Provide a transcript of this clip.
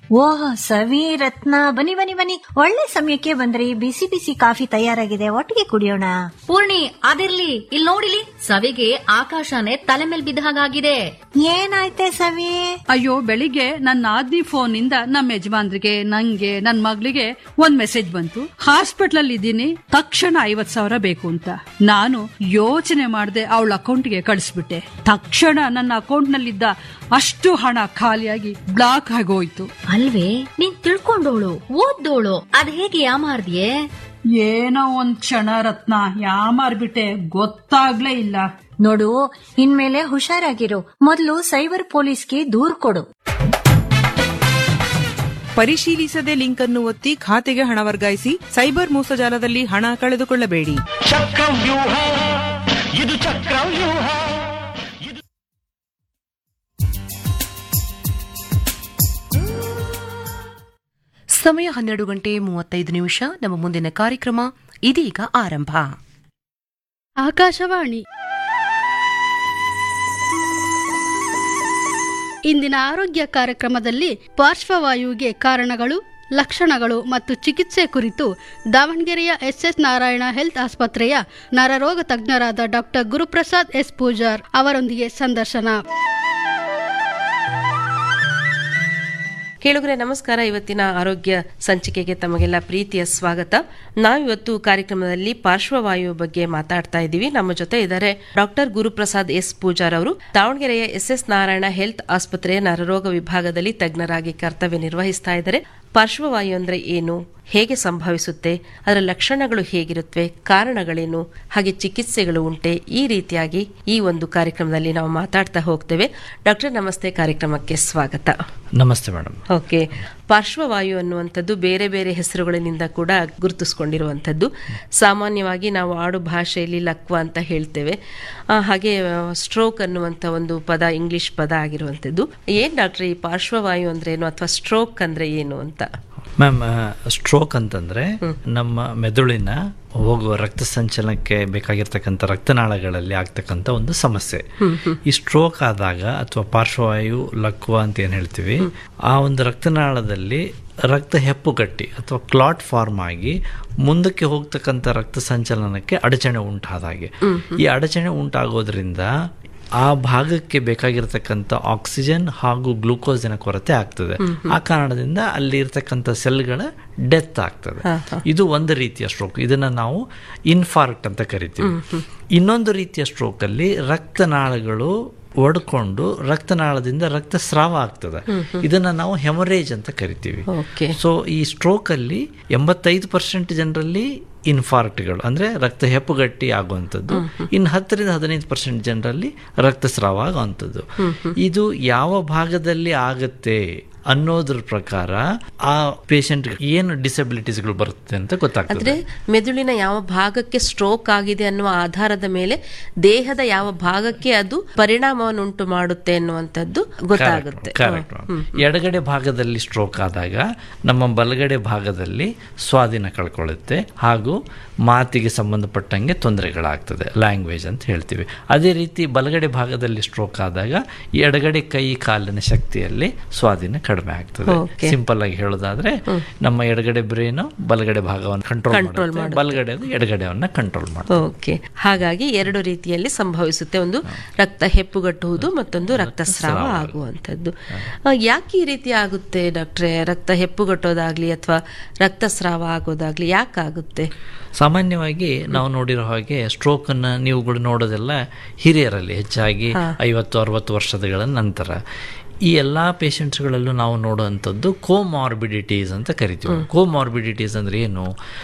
ಓಹ್ ಸವಿ ರತ್ನ ಬನ್ನಿ ಬನ್ನಿ ಬನ್ನಿ ಒಳ್ಳೆ ಸಮಯಕ್ಕೆ ಬಂದ್ರಿ ಬಿಸಿ ಬಿಸಿ ಕಾಫಿ ತಯಾರಾಗಿದೆ ಒಟ್ಟಿಗೆ ಕುಡಿಯೋಣ ಪೂರ್ಣಿ ಅದಿರ್ಲಿ ಇಲ್ಲಿ ನೋಡಿಲಿ ಸವಿಗೆ ಆಕಾಶನೇ ತಲೆ ಮೇಲ್ ಬಿದ್ದ ಹಾಗಾಗಿದೆ ಏನಾಯ್ತೆ ಸವಿ ಅಯ್ಯೋ ಬೆಳಿಗ್ಗೆ ನನ್ನ ಆದ್ನಿ ಫೋನ್ ಇಂದ ನಮ್ಮ ಯಜಮಾನ್ರಿಗೆ ನಂಗೆ ನನ್ ಮಗಳಿಗೆ ಒಂದ್ ಮೆಸೇಜ್ ಬಂತು ಹಾಸ್ಪಿಟಲ್ ಅಲ್ಲಿ ಇದ್ದೀನಿ ತಕ್ಷಣ ಐವತ್ ಸಾವಿರ ಬೇಕು ಅಂತ ನಾನು ಯೋಚನೆ ಮಾಡದೆ ಅವಳ ಅಕೌಂಟ್ಗೆ ಕಳಿಸ್ಬಿಟ್ಟೆ ತಕ್ಷಣ ನನ್ನ ಅಕೌಂಟ್ ನಲ್ಲಿದ್ದ ಅಷ್ಟು ಹಣ ಖಾಲಿಯಾಗಿ ಬ್ಲಾಕ್ ಆಗೋಯ್ತು ಅಲ್ವೇ ನೀನ್ ತಿಳ್ಕೊಂಡೋಳು ಓದ್ದೋಳು ಅದ್ ಹೇಗೆ ಯಾಮಾರ್ದಿಯೇ ಏನೋ ಒಂದ್ ಕ್ಷಣ ರತ್ನ ಯಾಮಾರ್ಬಿಟ್ಟೆ ಗೊತ್ತಾಗ್ಲೇ ಇಲ್ಲ ನೋಡು ಇನ್ಮೇಲೆ ಹುಷಾರಾಗಿರು ಮೊದಲು ಸೈಬರ್ ಪೊಲೀಸ್ಗೆ ದೂರ್ ಕೊಡು ಪರಿಶೀಲಿಸದೆ ಲಿಂಕ್ ಅನ್ನು ಒತ್ತಿ ಖಾತೆಗೆ ಹಣ ವರ್ಗಾಯಿಸಿ ಸೈಬರ್ ಮೋಸಜಾಲದಲ್ಲಿ ಹಣ ಕಳೆದುಕೊಳ್ಳಬೇಡಿ ಚಕ್ರವ್ಯೂಹ ಇದು ಚಕ್ರವ್ಯೂಹ ಸಮಯ ಹನ್ನೆರಡು ಗಂಟೆ ಮೂವತ್ತೈದು ನಿಮಿಷ ನಮ್ಮ ಮುಂದಿನ ಕಾರ್ಯಕ್ರಮ ಇದೀಗ ಆರಂಭ ಆಕಾಶವಾಣಿ ಇಂದಿನ ಆರೋಗ್ಯ ಕಾರ್ಯಕ್ರಮದಲ್ಲಿ ಪಾರ್ಶ್ವವಾಯುವಿಗೆ ಕಾರಣಗಳು ಲಕ್ಷಣಗಳು ಮತ್ತು ಚಿಕಿತ್ಸೆ ಕುರಿತು ದಾವಣಗೆರೆಯ ಎಸ್ಎಸ್ ನಾರಾಯಣ ಹೆಲ್ತ್ ಆಸ್ಪತ್ರೆಯ ನರರೋಗ ತಜ್ಞರಾದ ಡಾಕ್ಟರ್ ಗುರುಪ್ರಸಾದ್ ಎಸ್ ಪೂಜಾರ್ ಅವರೊಂದಿಗೆ ಸಂದರ್ಶನ ಕೇಳುಗರೆ ನಮಸ್ಕಾರ ಇವತ್ತಿನ ಆರೋಗ್ಯ ಸಂಚಿಕೆಗೆ ತಮಗೆಲ್ಲ ಪ್ರೀತಿಯ ಸ್ವಾಗತ ನಾವಿವತ್ತು ಕಾರ್ಯಕ್ರಮದಲ್ಲಿ ಪಾರ್ಶ್ವವಾಯು ಬಗ್ಗೆ ಮಾತಾಡ್ತಾ ಇದ್ದೀವಿ ನಮ್ಮ ಜೊತೆ ಇದ್ದಾರೆ ಡಾಕ್ಟರ್ ಗುರುಪ್ರಸಾದ್ ಎಸ್ ಪೂಜಾರ್ ಅವರು ದಾವಣಗೆರೆಯ ಎಸ್ ಎಸ್ ನಾರಾಯಣ ಹೆಲ್ತ್ ಆಸ್ಪತ್ರೆಯ ನರರೋಗ ವಿಭಾಗದಲ್ಲಿ ತಜ್ಞರಾಗಿ ಕರ್ತವ್ಯ ನಿರ್ವಹಿಸ್ತಾ ಇದ್ದಾರೆ ಪಾರ್ಶ್ವವಾಯು ಅಂದ್ರೆ ಏನು ಹೇಗೆ ಸಂಭವಿಸುತ್ತೆ ಅದರ ಲಕ್ಷಣಗಳು ಹೇಗಿರುತ್ತವೆ ಕಾರಣಗಳೇನು ಹಾಗೆ ಚಿಕಿತ್ಸೆಗಳು ಉಂಟೆ ಈ ರೀತಿಯಾಗಿ ಈ ಒಂದು ಕಾರ್ಯಕ್ರಮದಲ್ಲಿ ನಾವು ಮಾತಾಡ್ತಾ ಹೋಗ್ತೇವೆ ಡಾಕ್ಟರ್ ನಮಸ್ತೆ ಕಾರ್ಯಕ್ರಮಕ್ಕೆ ಸ್ವಾಗತ ನಮಸ್ತೆ ಮೇಡಮ್ ಓಕೆ ಪಾರ್ಶ್ವವಾಯು ಅನ್ನುವಂಥದ್ದು ಬೇರೆ ಬೇರೆ ಹೆಸರುಗಳಿಂದ ಕೂಡ ಗುರುತಿಸ್ಕೊಂಡಿರುವಂಥದ್ದು ಸಾಮಾನ್ಯವಾಗಿ ನಾವು ಆಡು ಭಾಷೆಯಲ್ಲಿ ಲಕ್ವ ಅಂತ ಹೇಳ್ತೇವೆ ಆ, ಹಾಗೆ ಸ್ಟ್ರೋಕ್ ಅನ್ನುವಂಥ ಒಂದು ಪದ ಇಂಗ್ಲಿಷ್ ಪದ ಆಗಿರುವಂಥದ್ದು ಏನ್ ಡಾಕ್ಟರ್ ಈ ಪಾರ್ಶ್ವವಾಯು ಅಂದ್ರೆ ಏನು ಅಥವಾ ಸ್ಟ್ರೋಕ್ ಅಂದ್ರೆ ಏನು ಅಂತ ಮ್ಯಾಮ್ ಸ್ಟ್ರೋಕ್ ಅಂತಂದ್ರೆ ನಮ್ಮ ಮೆದುಳಿನ ಹೋಗುವ ರಕ್ತ ಸಂಚಲನಕ್ಕೆ ಬೇಕಾಗಿರ್ತಕ್ಕಂಥ ರಕ್ತನಾಳಗಳಲ್ಲಿ ಆಗ್ತಕ್ಕಂಥ ಒಂದು ಸಮಸ್ಯೆ ಈ ಸ್ಟ್ರೋಕ್ ಆದಾಗ ಅಥವಾ ಪಾರ್ಶ್ವವಾಯು ಲಕ್ವ ಅಂತ ಏನ್ ಹೇಳ್ತೀವಿ ಆ ಒಂದು ರಕ್ತನಾಳದಲ್ಲಿ ರಕ್ತ ಹೆಪ್ಪುಗಟ್ಟಿ ಅಥವಾ ಕ್ಲಾಟ್ ಫಾರ್ಮ್ ಆಗಿ ಮುಂದಕ್ಕೆ ಹೋಗ್ತಕ್ಕಂಥ ರಕ್ತ ಸಂಚಲನಕ್ಕೆ ಅಡಚಣೆ ಉಂಟಾದಾಗೆ ಈ ಅಡಚಣೆ ಉಂಟಾಗೋದ್ರಿಂದ ಆ ಭಾಗಕ್ಕೆ ಬೇಕಾಗಿರ್ತಕ್ಕಂಥ ಆಕ್ಸಿಜನ್ ಹಾಗೂ ಗ್ಲೂಕೋಸಿನ ಕೊರತೆ ಆಗ್ತದೆ ಆ ಕಾರಣದಿಂದ ಅಲ್ಲಿ ಇರ್ತಕ್ಕಂಥ ಸೆಲ್ಗಳ ಡೆತ್ ಆಗ್ತದೆ ಇದು ಒಂದು ರೀತಿಯ ಸ್ಟ್ರೋಕ್ ಇದನ್ನ ನಾವು ಇನ್ಫಾರ್ಕ್ಟ್ ಅಂತ ಕರಿತೀವಿ ಇನ್ನೊಂದು ರೀತಿಯ ಸ್ಟ್ರೋಕ್ ಅಲ್ಲಿ ರಕ್ತನಾಳಗಳು ಒಡ್ಕೊಂಡು ರಕ್ತನಾಳದಿಂದ ರಕ್ತಸ್ರಾವ ಆಗ್ತದೆ ಇದನ್ನ ನಾವು ಹೆಮರೇಜ್ ಅಂತ ಕರಿತೀವಿ ಓಕೆ ಸೊ ಈ ಸ್ಟ್ರೋಕ್ ಅಲ್ಲಿ ಎಂಬತ್ತೈದು ಪರ್ಸೆಂಟ್ ಜನರಲ್ಲಿ ಇನ್ಫಾರ್ಕ್ಟ್ಗಳು ಅಂದ್ರೆ ರಕ್ತ ಹೆಪ್ಪುಗಟ್ಟಿ ಆಗುವಂಥದ್ದು ಇನ್ನು ಹತ್ತರಿಂದ ಹದಿನೈದು ಪರ್ಸೆಂಟ್ ಜನರಲ್ಲಿ ರಕ್ತಸ್ರಾವ ಆಗುವಂಥದ್ದು ಇದು ಯಾವ ಭಾಗದಲ್ಲಿ ಆಗುತ್ತೆ ಅನ್ನೋದ್ರ ಪ್ರಕಾರ ಆ ಪೇಷಂಟ್ ಏನು ಡಿಸಬಿಲಿಟೀಸ್ಗಳು ಬರುತ್ತೆ ಅಂತ ಅಂದ್ರೆ ಗೊತ್ತಾಗ್ತದೆ ಮೆದುಳಿನ ಯಾವ ಭಾಗಕ್ಕೆ ಸ್ಟ್ರೋಕ್ ಆಗಿದೆ ಅನ್ನುವ ಆಧಾರದ ಮೇಲೆ ದೇಹದ ಯಾವ ಭಾಗಕ್ಕೆ ಅದು ಪರಿಣಾಮವನ್ನುಂಟು ಮಾಡುತ್ತೆ ಅನ್ನುವಂಥದ್ದು ಗೊತ್ತಾಗುತ್ತೆ ಕರೆಕ್ಟ್ ಎಡಗಡೆ ಭಾಗದಲ್ಲಿ ಸ್ಟ್ರೋಕ್ ಆದಾಗ ನಮ್ಮ ಬಲಗಡೆ ಭಾಗದಲ್ಲಿ ಸ್ವಾಧೀನ ಕಳ್ಕೊಳ್ಳುತ್ತೆ ಹಾಗೂ ಮಾತಿಗೆ ಸಂಬಂಧಪಟ್ಟಂಗೆ ತೊಂದರೆಗಳಾಗ್ತದೆ ಲ್ಯಾಂಗ್ವೇಜ್ ಅಂತ ಹೇಳ್ತೀವಿ ಅದೇ ರೀತಿ ಬಲಗಡೆ ಭಾಗದಲ್ಲಿ ಸ್ಟ್ರೋಕ್ ಆದಾಗ ಎಡಗಡೆ ಕೈ ಕಾಲಿನ ಶಕ್ತಿಯಲ್ಲಿ ಸ್ವಾಧೀನ ಕಡಿಮೆ ಆಗ್ತದೆ Okay. ಸಿಂಪಲ್ ಆಗಿ ಹೇಳೋದಾದ್ರೆ ನಮ್ಮ ಎಡಗಡೆ ಬ್ರೇನು ಬಲಗಡೆ ಭಾಗವನ್ನು ಕಂಟ್ರೋಲ್ Control ಮಾಡುತ್ತೆ ಬಲಗಡೆ ಎಡಗಡೆಯನ್ನ ಕಂಟ್ರೋಲ್ ಮಾಡುತ್ತೆ ಓಕೆ ಹಾಗಾಗಿ ಎರಡು ರೀತಿಯಲ್ಲಿ ಸಂಭವಿಸುತ್ತೆ ಒಂದು ರಕ್ತ ಹೆಪ್ಪುಗಟ್ಟುವುದು ಮತ್ತೊಂದು ರಕ್ತಸ್ರಾವ ಆಗುವಂಥದ್ದು ಆ, ಯಾಕೆ ಈ ರೀತಿ ಆಗುತ್ತೆ ಡಾಕ್ಟ್ರೆ ರಕ್ತ ಹೆಪ್ಪುಗಟ್ಟೋದಾಗ್ಲಿ ಅಥವಾ ರಕ್ತಸ್ರಾವ ಆಗೋದಾಗ್ಲಿ ಯಾಕಾಗುತ್ತೆ ಸಾಮಾನ್ಯವಾಗಿ ನಾವು ನೋಡಿರೋ ಹಾಗೆ ಸ್ಟ್ರೋಕ್ ಅನ್ನ ನೀವುಗಳು ನೋಡೋದೆಲ್ಲ ಹಿರಿಯರಲ್ಲಿ ಹೆಚ್ಚಾಗಿ ಐವತ್ತು ಅರವತ್ತು ವರ್ಷಗಳ ನಂತರ ಈ ಎಲ್ಲಾ ಪೇಷಂಟ್ಸ್ಗಳಲ್ಲೂ ನಾವು ನೋಡುವಂಥದ್ದು ಕೋಮಾರ್ಬಿಡಿಟೀಸ್ ಅಂತ ಕರಿತೀವಿ ಕೋಮಾರ್ಬಿಡಿಟೀಸ್ ಅಂದ್ರೆ ಏನು